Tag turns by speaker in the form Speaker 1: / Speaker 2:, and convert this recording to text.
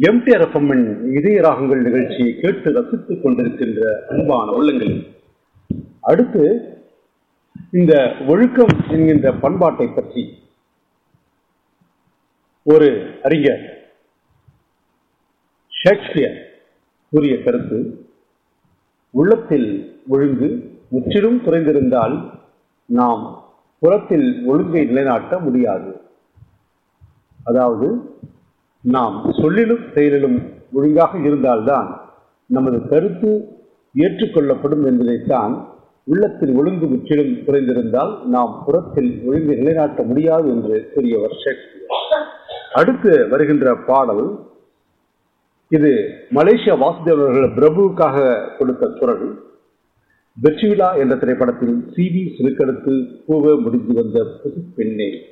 Speaker 1: MTR எஃப்எம்மின் இதய ராகங்கள் நிகழ்ச்சியை கேட்டு ரசித்துக் கொண்டிருக்கின்ற அன்பான உள்ளங்கள் அடுத்து இந்த ஒழுக்கம் என்கின்ற பண்பாட்டை பற்றி ஒரு அறிஞர் ஷேக்ஸ்பியர் கூறிய கருத்து உள்ளத்தில் ஒழுங்கு முற்றிலும் குறைந்திருந்தால் நாம் புறத்தில் ஒழுங்கை நிலைநாட்ட முடியாது அதாவது நாம் சொல்லிலும் செயலிலும் ஒழுங்காக இருந்தால்தான் நமது கருத்து ஏற்றுக்கொள்ளப்படும் என்பதைத்தான் உள்ளத்தில் ஒழுங்கு முற்றிலும் குறைந்திருந்தால் நாம் புறத்தில் ஒழுங்கை நிலைநாட்ட முடியாது என்று கூறியவர் ஷேக்ஸ்பியர் அடுத்து வருகின்ற பாடல் இது மலேசியா வாசுதேவன் அவர்கள் பிரபுவுக்காக கொடுத்த குரல் வெற்றிவிழா என்ற திரைப்படத்தில் சி வி சிறுக்கெடுத்து பூவ முடிந்து வந்த புது பெண்ணே